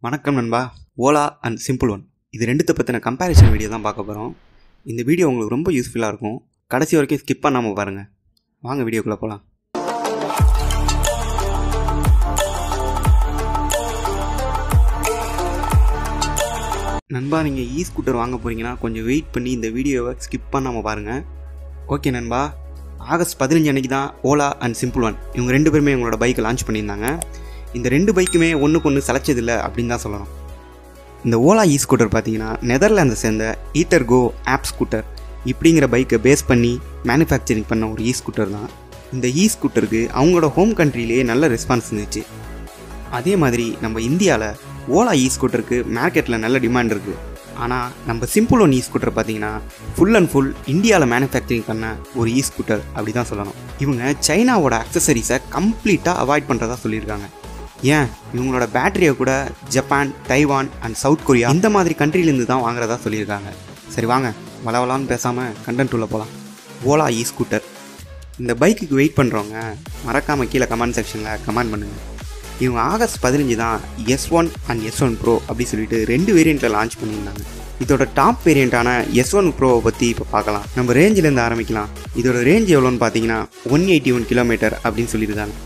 வணக்கம் நண்பா Ola and simple one இது ரெண்டுத்தை பற்றின கம்பேரிசன் வீடியோ தான் பார்க்க போகிறோம் இந்த வீடியோ உங்களுக்கு ரொம்ப யூஸ்ஃபுல்லாக இருக்கும் கடைசி வரைக்கும் ஸ்கிப் பண்ணாமல் பாருங்கள் வாங்க வீடியோக்குள்ளே போகலாம் நண்பா நீங்கள் இ ஸ்கூட்டர் வாங்க போகிறீங்கன்னா கொஞ்சம் வெயிட் பண்ணி இந்த வீடியோவை ஸ்கிப் பண்ணாமல் பாருங்கள் ஓகே நண்பா ஆகஸ்ட் பதினஞ்சு அன்னைக்கு தான் ஓலா அண்ட் சிம்பிள் ஒன் இவங்க ரெண்டு பேருமே இவங்களோட பைக்கை லான்ச் பண்ணியிருந்தாங்க இந்த ரெண்டு பைக்குமே ஒன்றுக்கு ஒன்று சளைச்சதில்லை அப்படின்னு தான் சொல்லணும் இந்த ஓலா இ ஸ்கூட்டர் பார்த்தீங்கன்னா நெதர்லாந்தை சேர்ந்த ஈத்தர் கோ ஆப் ஸ்கூட்டர் இப்படிங்கிற பைக்கை பேஸ் பண்ணி மேனுஃபேக்சரிங் பண்ண ஒரு இ ஸ்கூட்டர் தான் இந்த இ ஸ்கூட்டருக்கு அவங்களோட ஹோம் கண்ட்ரிலேயே நல்ல ரெஸ்பான்ஸ் இருந்துச்சு அதே மாதிரி நம்ம இந்தியாவில் ஓலா இ ஸ்கூட்டருக்கு மார்க்கெட்டில் நல்ல டிமாண்ட் இருக்குது ஆனால் நம்ம சிம்பிள் ஒன் இ ஸ்கூட்டர் பார்த்தீங்கன்னா ஃபுல் அண்ட் ஃபுல் இந்தியாவில் மேனுஃபேக்சரிங் பண்ண ஒரு இ ஸ்கூட்டர் அப்படி தான் சொல்லணும் இவங்க சைனாவோட அக்சசரிஸை கம்ப்ளீட்டாக அவாய்ட் பண்ணுறதா சொல்லியிருக்காங்க ஏன் இவங்களோட பேட்டரியை கூட Japan Taiwan and South Korea இந்த மாதிரி கண்ட்ரிலேருந்து தான் வாங்குறதா சொல்லியிருக்காங்க சரி வாங்க வளவலான்னு பேசாமல் கண்டென்ட் உள்ள போகலாம் ஓலா இ ஸ்கூட்டர் இந்த பைக்குக்கு வெயிட் பண்ணுறவங்க மறக்காமல் கீழே கமெண்ட் செக்ஷனில் கமெண்ட் பண்ணுங்கள் இவங்க ஆகஸ்ட் பதினஞ்சு தான் S one and S one pro அப்படி சொல்லிட்டு ரெண்டு வேரியண்ட்டில் லான்ச் பண்ணியிருந்தாங்க இதோட டாப் வேரியண்ட்டான எஸ் ஒன் ப்ரோவை பற்றி இப்போ பார்க்கலாம் நம்ம ரேஞ்சிலேருந்து ஆரம்பிக்கலாம் இதோட ரேஞ்ச் எவ்வளோன்னு பார்த்தீங்கன்னா ஒன் எயிட்டி ஒன் கிலோமீட்டர் அப்படின்னு சொல்லியிருக்காங்க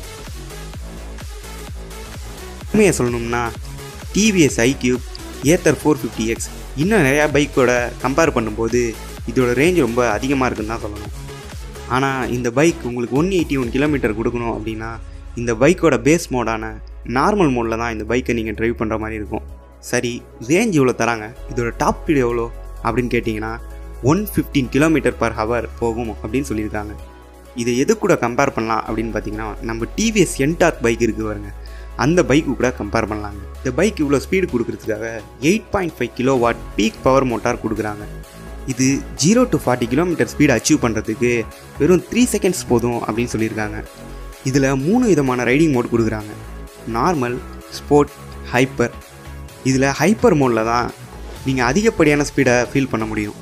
உண்மையை சொல்லணும்னா TVS iQube Ather four fifty X இன்னும் நிறையா பைக்கோட கம்பேர் பண்ணும்போது இதோட ரேஞ்ச் ரொம்ப அதிகமாக இருக்குன்னு தான் சொல்லணும் ஆனால் இந்த பைக் உங்களுக்கு ஒன் எயிட்டி ஒன் கிலோமீட்டர் கொடுக்கணும் அப்படின்னா இந்த பைக்கோட பேஸ் மோடான நார்மல் மோடில் தான் இந்த பைக்கை நீங்கள் ட்ரைவ் பண்ணுற மாதிரி இருக்கும் சரி ரேஞ்ச் இவ்வளோ தராங்க இதோட டாப் ஸ்பீடு எவ்வளோ அப்படின்னு கேட்டிங்கன்னா one fifteen kilometre per hour போகும் அப்படின்னு சொல்லியிருக்காங்க இதை எது கூட கம்பேர் பண்ணலாம் அப்படின்னு பார்த்தீங்கன்னா நம்ம டிவிஎஸ் என்டார்க் பைக் இருக்குது பாருங்க அந்த பைக்கு கூட கம்பேர் பண்ணலாங்க இந்த பைக் இவ்வளோ ஸ்பீடு கொடுக்கறதுக்காக eight point five kilo watt peak power motor கொடுக்குறாங்க இது zero to forty kilometre speed achieve பண்ணுறதுக்கு வெறும் த்ரீ செகண்ட்ஸ் போதும் அப்படின்னு சொல்லியிருக்காங்க இதில் மூணு விதமான ரைடிங் மோட் கொடுக்குறாங்க நார்மல் ஸ்போர்ட் ஹைப்பர் இதில் ஹைப்பர் மோடில் தான் நீங்கள் அதிகப்படியான ஸ்பீடை ஃபீல் பண்ண முடியும்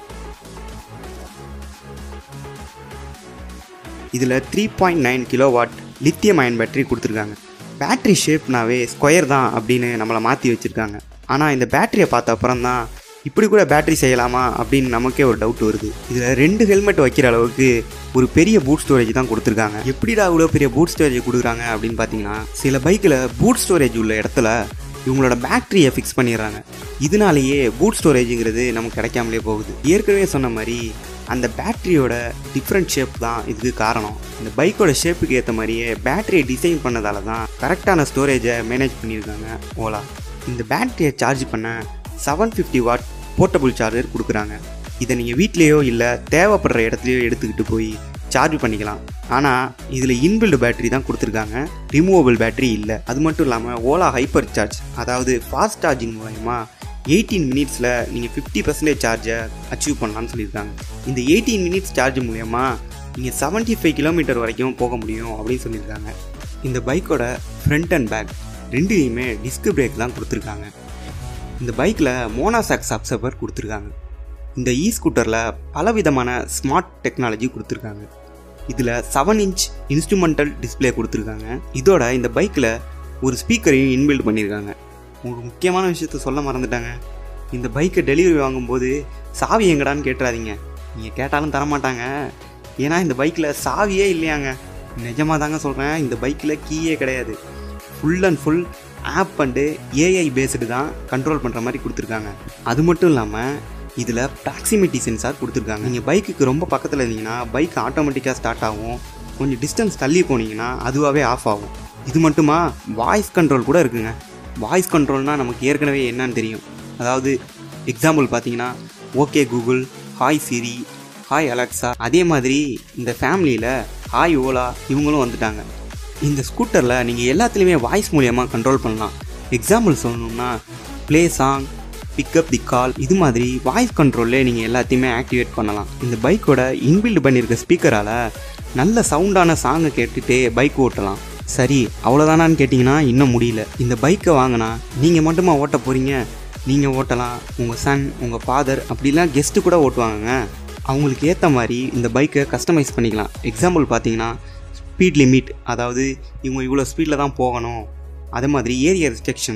இதில் three point nine kilo watt lithium ion battery கொடுத்துருக்காங்க பேட்ரி ஷேப்னாவே ஸ்கொயர் தான் அப்படின்னு நம்மளை மாற்றி வச்சுருக்காங்க ஆனால் இந்த பேட்டரியை பார்த்த அப்புறம் தான் இப்படி கூட பேட்டரி செய்யலாமா அப்படின்னு நமக்கே ஒரு டவுட் வருது இதில் ரெண்டு ஹெல்மெட் வைக்கிற அளவுக்கு ஒரு பெரிய பூட் ஸ்டோரேஜ் தான் கொடுத்துருக்காங்க எப்படிடா இவ்வளோ பெரிய பூட் ஸ்டோரேஜ் கொடுக்குறாங்க அப்படின்னு பார்த்தீங்கன்னா சில பைக்கில் பூட் ஸ்டோரேஜ் உள்ள இடத்துல இவங்களோட பேட்டரியை ஃபிக்ஸ் பண்ணிடுறாங்க இதனாலேயே பூட் ஸ்டோரேஜுங்கிறது நமக்கு கிடைக்காமலே போகுது ஏற்கனவே சொன்ன மாதிரி அந்த பேட்டரியோட டிஃப்ரெண்ட் ஷேப் தான் இதுக்கு காரணம் இந்த பைக்கோட ஷேப்புக்கு ஏற்ற மாதிரியே பேட்டரியை டிசைன் பண்ணதால தான் கரெக்டான ஸ்டோரேஜை மேனேஜ் பண்ணியிருக்காங்க ஓலா இந்த பேட்டரியை சார்ஜ் பண்ண seven fifty watt portable charger கொடுக்குறாங்க இதை நீங்கள் வீட்லேயோ இல்லை தேவைப்படுற இடத்துலையோ எடுத்துக்கிட்டு போய் சார்ஜ் பண்ணிக்கலாம் ஆனால் இதில் இன்பில்டு பேட்டரி தான் கொடுத்துருக்காங்க ரிமூவபிள் பேட்டரி இல்லை அது மட்டும் இல்லாமல் ஓலா ஹைப்பர் சார்ஜ் அதாவது ஃபாஸ்ட் சார்ஜிங் மூலயமா எயிட்டீன் மினிட்ஸில் நீங்கள் ஃபிஃப்டி பர்சன்டேஜ் சார்ஜை அச்சீவ் பண்ணலான்னு சொல்லியிருக்காங்க இந்த எயிட்டீன் மினிட்ஸ் சார்ஜ் மூலயமா நீங்கள் செவன்ட்டி ஃபைவ் கிலோமீட்டர் வரைக்கும் போக முடியும் அப்படின்னு சொல்லியிருக்காங்க இந்த பைக்கோட ஃப்ரண்ட் அண்ட் பேக் ரெண்டுலேயுமே டிஸ்க் பிரேக் தான் கொடுத்துருக்காங்க இந்த பைக்கில் மோனாசாக்ஸ் அப்சர்வர் கொடுத்துருக்காங்க இந்த இ ஸ்கூட்டரில் பலவிதமான ஸ்மார்ட் டெக்னாலஜி கொடுத்துருக்காங்க இதில் செவன் இன்ச் இன்ஸ்ட்ருமெண்டல் டிஸ்பிளே கொடுத்துருக்காங்க இதோட இந்த பைக்கில் ஒரு ஸ்பீக்கரையும் இன்பில்ட் பண்ணியிருக்காங்க ஒரு முக்கியமான விஷயத்த சொல்ல மறந்துட்டாங்க இந்த பைக்கை டெலிவரி வாங்கும்போது சாவி எங்கடான்னு கேட்டுறாதீங்க நீங்கள் கேட்டாலும் தரமாட்டாங்க ஏன்னா இந்த பைக்கில் சாவியே இல்லையாங்க நிஜமாக தாங்க சொல்கிறேன் இந்த பைக்கில் கீயே கிடையாது full and full app and AI based தான் கண்ட்ரோல் பண்ணுற மாதிரி கொடுத்துருக்காங்க அது மட்டும் இல்லாமல் இதில் ப்ராக்சிமிட்டி சென்சார் கொடுத்துருக்காங்க நீங்கள் பைக்குக்கு ரொம்ப பக்கத்தில் இருந்தீங்கன்னா பைக் ஆட்டோமேட்டிக்காக ஸ்டார்ட் ஆகும் கொஞ்சம் டிஸ்டன்ஸ் தள்ளி போனீங்கன்னா அதுவாகவே ஆஃப் ஆகும் இது மட்டுமா வாய்ஸ் கண்ட்ரோல் கூட இருக்குங்க வாய்ஸ் கண்ட்ரோல்னால் நமக்கு ஏற்கனவே என்னன்னு தெரியும் அதாவது எக்ஸாம்பிள் பார்த்தீங்கன்னா okay Google hi Siri hi Alexa அதே மாதிரி இந்த ஃபேமிலியில் ஹாய் ஓலா இவங்களும் வந்துட்டாங்க இந்த ஸ்கூட்டரில் நீங்கள் எல்லாத்துலேயுமே வாய்ஸ் மூலியமாக கண்ட்ரோல் பண்ணலாம் எக்ஸாம்பிள் சொல்லணும்னா play song pick up the call இது மாதிரி வாய்ஸ் கண்ட்ரோல்லே நீங்கள் எல்லாத்தையுமே ஆக்டிவேட் பண்ணலாம் இந்த பைக்கோட இன்பில்ட் பண்ணியிருக்க ஸ்பீக்கரால் நல்ல சவுண்டான சாங்கை கேட்டுகிட்டே பைக் ஓட்டலாம் சரி அவ்வளோதானான்னு கேட்டிங்கன்னா இன்னும் முடியல இந்த பைக்கை வாங்கினா நீங்கள் மட்டுமா ஓட்ட போகிறீங்க நீங்கள் ஓட்டலாம் உங்கள் சன் உங்கள் ஃபாதர் அப்படிலாம் கெஸ்ட்டு கூட ஓட்டுவாங்கங்க அவங்களுக்கு ஏற்ற மாதிரி இந்த பைக்கை கஸ்டமைஸ் பண்ணிக்கலாம் எக்ஸாம்பிள் பார்த்தீங்கன்னா ஸ்பீட் லிமிட் அதாவது இவங்க இவ்வளோ ஸ்பீடில் தான் போகணும் அதே மாதிரி ஏரியா ரெஸ்ட்ரிக்ஷன்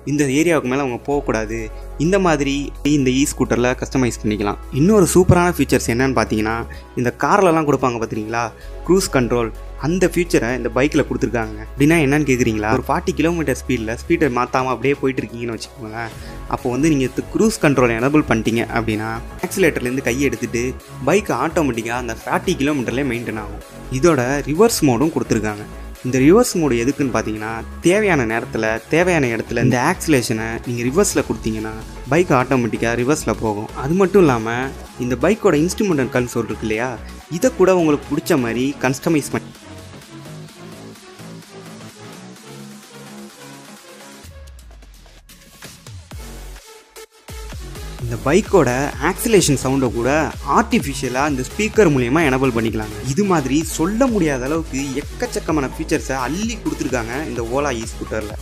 இந்த ஏரியாவுக்கு மேலே அவங்க போகக்கூடாது இந்த மாதிரி இந்த இ ஸ்கூட்டரில் கஸ்டமைஸ் பண்ணிக்கலாம் இன்னொரு சூப்பரான ஃபீச்சர்ஸ் என்னன்னு பார்த்தீங்கன்னா இந்த கார்லலாம் கொடுப்பாங்க பார்த்துறீங்களா க்ரூஸ் கண்ட்ரோல் அந்த ஃபியூச்சரை இந்த பைக்கில் கொடுத்துருக்காங்க அப்படின்னா என்னன்னு கேட்குறீங்களா ஒரு ஃபார்ட்டி கிலோமீட்டர் ஸ்பீடில் ஸ்பீடை மாற்றாமல் அப்படியே போயிட்டு இருக்கீங்கன்னு வச்சுக்கோங்களேன் அப்போ வந்து நீங்கள் க்ரூஸ் கண்ட்ரோல் எனபிள் பண்ணிட்டீங்க அப்படின்னா ஆக்சிலேட்டர்லேருந்து கையை எடுத்துகிட்டு பைக் ஆட்டோமேட்டிக்காக அந்த ஃபார்ட்டி கிலோமீட்டர்லேயே மெயின்டைன் ஆகும் இதோட ரிவர்ஸ் மோடும் கொடுத்துருக்காங்க இந்த ரிவர்ஸ் மோடு எதுக்குன்னு பார்த்தீங்கன்னா தேவையான நேரத்தில் தேவையான இடத்துல இந்த ஆக்சிலேஷனை நீங்கள் ரிவர்ஸில் கொடுத்தீங்கன்னா பைக் ஆட்டோமேட்டிக்காக ரிவர்ஸில் போகும் அது மட்டும் இல்லாமல் இந்த பைக்கோட இன்ஸ்ட்ருமெண்டல் கன்சோல் இருக்கு இல்லையா இதை கூட உங்களுக்கு பிடிச்ச மாதிரி கஸ்டமைஸ் பண்ணி இந்த பைக்கோட ஆக்சிலேஷன் சவுண்டை கூட ஆர்டிஃபிஷியலாக இந்த ஸ்பீக்கர் மூலயமா எனபிள் பண்ணிக்கலாங்க இது மாதிரி சொல்ல முடியாத அளவுக்கு எக்கச்சக்கமான ஃபீச்சர்ஸை அள்ளி கொடுத்துருக்காங்க இந்த ஓலா இ ஸ்கூட்டரில்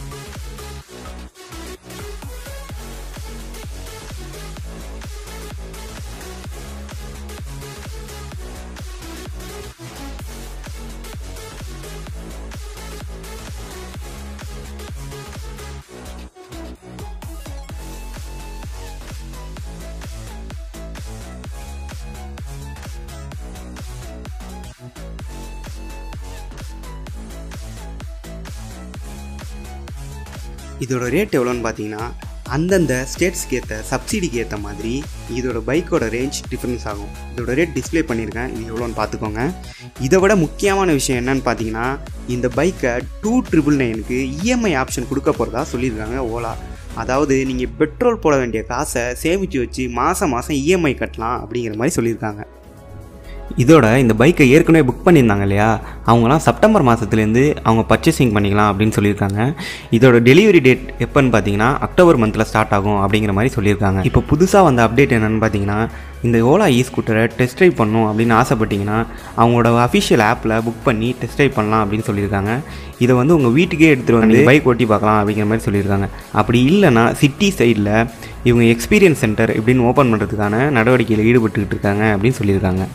இதோட ரேட் எவ்வளோன்னு பார்த்தீங்கன்னா அந்தந்த ஸ்டேட்ஸ்க்கு ஏற்ற சப்சிடிக்கு ஏற்ற மாதிரி இதோட பைக்கோட ரேஞ்ச் டிஃப்ரென்ஸ் ஆகும் இதோட ரேட் டிஸ்ப்ளே பண்ணியிருக்கேன் இது எவ்வளோன்னு பார்த்துக்கோங்க இதை விட முக்கியமான விஷயம் என்னன்னு பார்த்தீங்கன்னா இந்த பைக்கை டூ ட்ரிபிள் நைனுக்கு இஎம்ஐ ஆப்ஷன் கொடுக்க போகிறதா சொல்லியிருக்காங்க ஓலா அதாவது நீங்கள் பெட்ரோல் போட வேண்டிய காசை சேமித்து வச்சு மாதம் மாதம் இஎம்ஐ கட்டலாம் அப்படிங்கிற மாதிரி சொல்லியிருக்காங்க இதோட இந்த பைக்கை ஏற்கனவே புக் பண்ணியிருந்தாங்க இல்லையா அவங்களாம் செப்டம்பர் மாதத்துலேருந்து அவங்க பர்ச்சேசிங் பண்ணிக்கலாம் அப்படின்னு சொல்லியிருக்காங்க இதோட டெலிவரி டேட் எப்போன்னு பார்த்தீங்கன்னா அக்டோபர் மந்தில் ஸ்டார்ட் ஆகும் அப்படிங்கிற மாதிரி சொல்லியிருக்காங்க இப்போ புதுசாக வந்த அப்டேட் என்னென்னு பார்த்தீங்கன்னா இந்த ஓலா இ ஸ்கூட்டரை டெஸ்ட் ட்ரைவ் பண்ணணும் அப்படின்னு ஆசைப்பட்டீங்கன்னா அவங்களோட அஃபிஷியல் ஆப்பில் புக் பண்ணி டெஸ்ட் ட்ரைவ் பண்ணலாம் அப்படின்னு சொல்லியிருக்காங்க இதை வந்து உங்கள் வீட்டுக்கே எடுத்துகிட்டு வந்து பைக் ஓட்டி பார்க்கலாம் அப்படிங்கிற மாதிரி சொல்லியிருக்காங்க அப்படி இல்லைன்னா சிட்டி சைடில் இவங்க எக்ஸ்பீரியன்ஸ் சென்டர் இப்படின்னு ஓப்பன் பண்ணுறதுக்கான நடவடிக்கையில் ஈடுபட்டுக்கிட்டு இருக்காங்க அப்படின்னு சொல்லியிருக்காங்க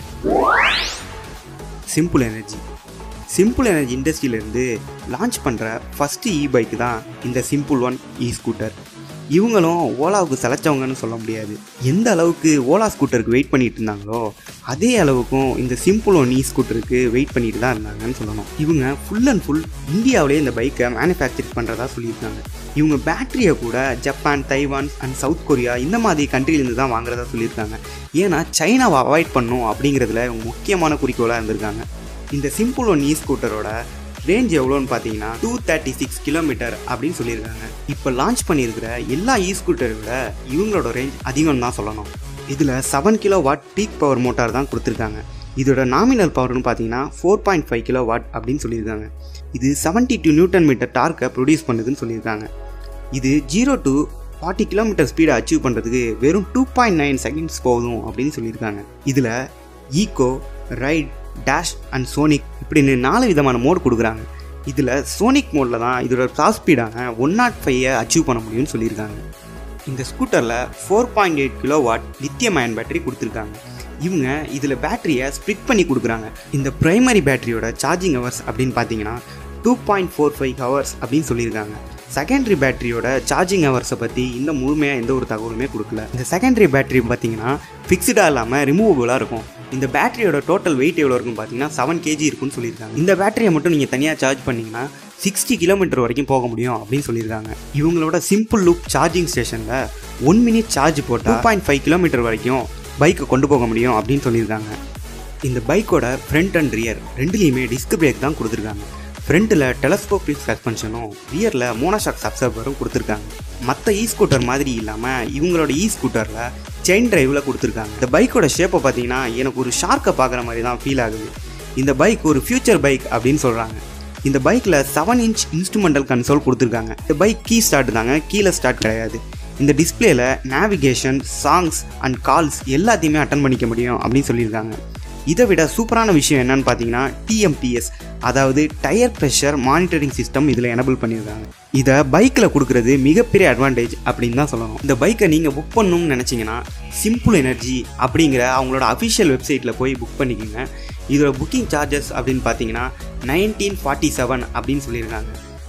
சிம்பிள் எனர்ஜி சிம்பிள் எனர்ஜி இண்டஸ்ட்ரியிலேருந்து லான்ச் பண்ணுற ஃபஸ்ட்டு இ பைக் தான் இந்த சிம்பிள் ஒன் இ ஸ்கூட்டர் இவங்களும் ஓலாவுக்கு செலச்சவங்கன்னு சொல்ல முடியாது எந்த அளவுக்கு ஓலா ஸ்கூட்டருக்கு வெயிட் பண்ணிட்டு இருந்தாங்களோ அதே அளவுக்கும் இந்த சிம்பிள் ஒன் இ ஸ்கூட்டருக்கு வெயிட் பண்ணிட்டு தான் இருந்தாங்கன்னு சொல்லணும் இவங்க ஃபுல் அண்ட் ஃபுல் இந்தியாவிலே இந்த பைக்கை மேனுஃபேக்சர் பண்ணுறதா சொல்லியிருக்காங்க இவங்க பேட்டரியை கூட Japan Taiwan and South Korea இந்த மாதிரி கண்ட்ரிலேருந்து தான் வாங்குறதா சொல்லியிருக்காங்க ஏன்னா சைனாவை அவாய்ட் பண்ணும் அப்படிங்கிறதுல இவங்க முக்கியமான குறிக்கோளாக இருந்திருக்காங்க இந்த சிம்பிள் ஒன் இ ஸ்கூட்டரோட ரேஞ்ச் எவ்வளோன்னு பார்த்தீங்கன்னா டூ தேர்ட்டி சிக்ஸ் கிலோமீட்டர் அப்படின்னு சொல்லியிருக்காங்க இப்போ லான்ச் பண்ணியிருக்கிற எல்லா இ ஸ்கூட்டரை விட இவங்களோட ரேஞ்ச் அதிகம் தான் சொல்லணும் இதில் seven kilo watt peak power motor தான் கொடுத்துருக்காங்க இதோட நாமினல் பவர்னு பார்த்தீங்கன்னா four point five kilo watt அப்படின்னு சொல்லியிருக்காங்க இது செவன்ட்டி டூ நியூட்டன் மீட்டர் டார்க்கை ப்ரொடியூஸ் பண்ணுதுன்னு சொல்லியிருக்காங்க இது ஜீரோ டு ஃபார்ட்டி கிலோமீட்டர் ஸ்பீடை அச்சீவ் பண்ணுறதுக்கு வெறும் டூ பாயிண்ட் நைன் செகண்ட்ஸ் போதும் அப்படின்னு சொல்லியிருக்காங்க இதில் eco ride dash and sonic இப்படின்னு நாலு விதமான மோட் கொடுக்குறாங்க இதில் சோனிக் மோடில் தான் இதோட டாப் ஸ்பீடான ஒன் நாட் ஃபைவை அச்சீவ் பண்ண முடியும்னு சொல்லியிருக்காங்க இந்த ஸ்கூட்டரில் four point eight kilo watt lithium ion battery கொடுத்துருக்காங்க இவங்க இதில் பேட்டரியை ஸ்ப்ளிட் பண்ணி கொடுக்குறாங்க இந்த ப்ரைமரி பேட்டரியோட சார்ஜிங் ஹவர்ஸ் அப்படின்னு பார்த்தீங்கன்னா two point four five hours அப்படின்னு சொல்லியிருக்காங்க செகண்டரி பேட்டரியோட சார்ஜிங் ஹவர்ஸை பற்றி இன்னும் முழுமையாக எந்த ஒரு தகவலுமே கொடுக்கல இந்த செகண்டரி பேட்டரி பார்த்தீங்கன்னா ஃபிக்ஸ்டாக இல்லாமல் ரிமூவபுளாக இருக்கும் இந்த பேட்டரியோட டோட்டல் வெயிட் எவ்வளோ இருக்குன்னு பார்த்தீங்கன்னா செவன் கேஜி இருக்குன்னு சொல்லியிருக்காங்க இந்த பேட்டரியை மட்டும் நீங்கள் தனியாக சார்ஜ் பண்ணிங்கன்னா சிக்ஸ்டி கிலோமீட்டர் வரைக்கும் போக முடியும் அப்படின்னு சொல்லியிருக்காங்க இவங்களோட சிம்பிள் லுக் சார்ஜிங் ஸ்டேஷனில் ஒன் மினிட் சார்ஜ் போட்டால் டூ பாயிண்ட் ஃபைவ் கிலோமீட்டர் வரைக்கும் பைக்கை கொண்டு போக முடியும் அப்படின்னு சொல்லியிருக்காங்க இந்த பைக்கோட ஃப்ரண்ட் அண்ட் ரியர் ரெண்டுலேயுமே டிஸ்க் பிரேக் தான் கொடுத்துருக்காங்க ஃப்ரண்ட்டில் டெலஸ்கோபிக் சஸ்பென்ஷனும் ரியரில் மோனோஷாக் அப்சர்வரும் கொடுத்துருக்காங்க மற்ற இ ஸ்கூட்டர் மாதிரி இல்லாமல் இவங்களோட இ ஸ்கூட்டரில் செயின் டிரைவில் கொடுத்துருக்காங்க இந்த பைக்கோட ஷேப்பை பார்த்தீங்கன்னா எனக்கு ஒரு ஷார்க்கை பார்க்குற மாதிரி தான் ஃபீல் ஆகுது இந்த பைக் ஒரு ஃபியூச்சர் பைக் அப்படின்னு சொல்கிறாங்க இந்த பைக்கில் செவன் இன்ச் இன்ஸ்ட்ருமெண்டல் கன்சோல் கொடுத்துருக்காங்க இந்த பைக் கீ ஸ்டார்ட் தாங்க கீழே ஸ்டார்ட் கிடையாது இந்த டிஸ்பிளேல நேவிகேஷன் சாங்ஸ் அண்ட் கால்ஸ் எல்லாத்தையுமே அட்டன் பண்ணிக்க முடியும் அப்படின்னு சொல்லியிருக்காங்க இதை விட சூப்பரான விஷயம் என்னன்னு பார்த்தீங்கன்னா டிஎம்டிஎஸ் அதாவது டயர் ப்ரெஷர் மானிட்டரிங் சிஸ்டம் இதில் எனபிள் பண்ணியிருக்காங்க இதை பைக்கில் கொடுக்குறது மிகப்பெரிய அட்வான்டேஜ் அப்படின்னு தான் சொல்லணும் இந்த பைக்கை நீங்கள் புக் பண்ணணும்னு நினச்சிங்கன்னா சிம்பிள் எனர்ஜி அப்படிங்கிற அவங்களோட அஃபிஷியல் வெப்சைட்டில் போய் புக் பண்ணிக்கோங்க இதோட புக்கிங் சார்ஜஸ் அப்படின்னு பார்த்தீங்கன்னா நைன்டீன் ஃபார்ட்டி செவன் அப்படின்னு சொல்லியிருக்காங்க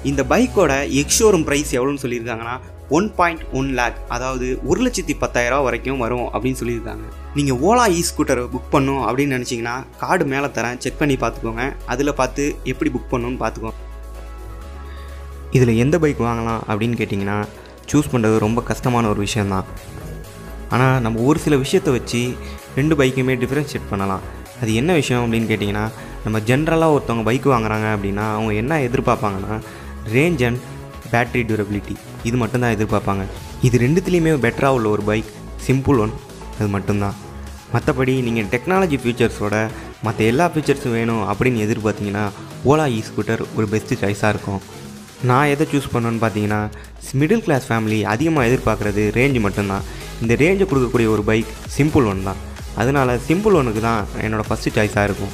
இந்த பைக்கோட எக்ஷோரூம் ப்ரைஸ் எவ்வளோன்னு சொல்லியிருக்காங்கன்னா ஒன் பாயிண்ட் ஒன் லேக் அதாவது ஒரு லட்சத்தி பத்தாயிரம் வரைக்கும் வரும் அப்படின்னு சொல்லியிருக்காங்க நீங்கள் ஓலா இ ஸ்கூட்டர் புக் பண்ணும் அப்படின்னு நினச்சிங்கன்னா கார்டு மேலே தரேன் செக் பண்ணி பார்த்துக்கோங்க அதில் பார்த்து எப்படி புக் பண்ணணும்னு பார்த்துக்கோங்க இதில் எந்த பைக் வாங்கலாம் அப்படின்னு கேட்டிங்கன்னா சூஸ் பண்ணுறது ரொம்ப கஷ்டமான ஒரு விஷயந்தான் ஆனால் நம்ம ஒரு சில விஷயத்தை வச்சு ரெண்டு பைக்குமே டிஃப்ரென்ஷியேட் பண்ணலாம் அது என்ன விஷயம் அப்படின்னு கேட்டிங்கன்னா நம்ம ஜென்ரலாக ஒருத்தவங்க பைக் வாங்குறாங்க அப்படின்னா அவங்க என்ன எதிர்பார்ப்பாங்கன்னா ரேஞ்ச் அண்ட் பேட்ரி டியூரபிலிட்டி இது மட்டும்தான் எதிர்பார்ப்பாங்க இது ரெண்டுத்துலேயுமே பெட்டராக உள்ள ஒரு பைக் சிம்பிள் ஒன் அது மட்டும்தான் மற்றபடி நீங்கள் டெக்னாலஜி ஃபீச்சர்ஸோட மற்ற எல்லா ஃபீச்சர்ஸும் வேணும் அப்படின்னு எதிர்பார்த்தீங்கன்னா ஓலா இ ஸ்கூட்டர் ஒரு பெஸ்ட்டு சாய்ஸாக இருக்கும் நான் எதை சூஸ் பண்ணேன்னு பார்த்தீங்கன்னா மிடில் கிளாஸ் ஃபேமிலி அதிகமாக எதிர்பார்க்குறது ரேஞ்சு மட்டும்தான் இந்த ரேஞ்சை கொடுக்கக்கூடிய ஒரு பைக் சிம்பிள் ஒன் தான் அதனால் சிம்பிள் ஒனுக்கு தான் என்னோடய ஃபஸ்ட்டு சாய்ஸாக இருக்கும்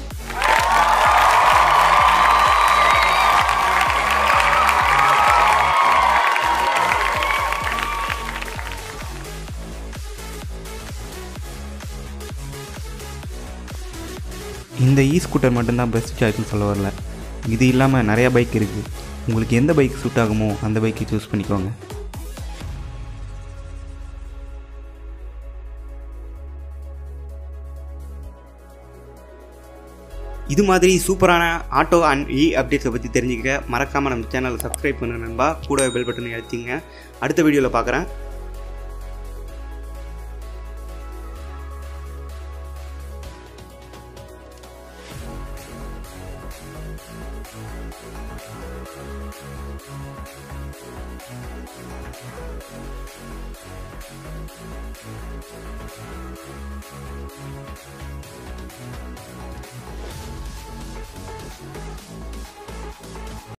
இந்த இ ஸ்கூட்டர் மட்டும்தான் பெஸ்ட் சாய்ஸ்னு சொல்ல வரல இது இல்லாமல் நிறையா பைக் இருக்குது உங்களுக்கு எந்த பைக் சூட் ஆகுமோ அந்த பைக்கை சூஸ் பண்ணிக்கோங்க இது மாதிரி சூப்பரான ஆட்டோ அண்ட் இ அப்டேட்ஸை பற்றி தெரிஞ்சுக்க மறக்காமல் நம்ம சேனலை சப்ஸ்கிரைப் பண்ணு நண்பா கூட பெல் பட்டனை அழுத்திங்க அடுத்த வீடியோவில் பார்க்குறேன்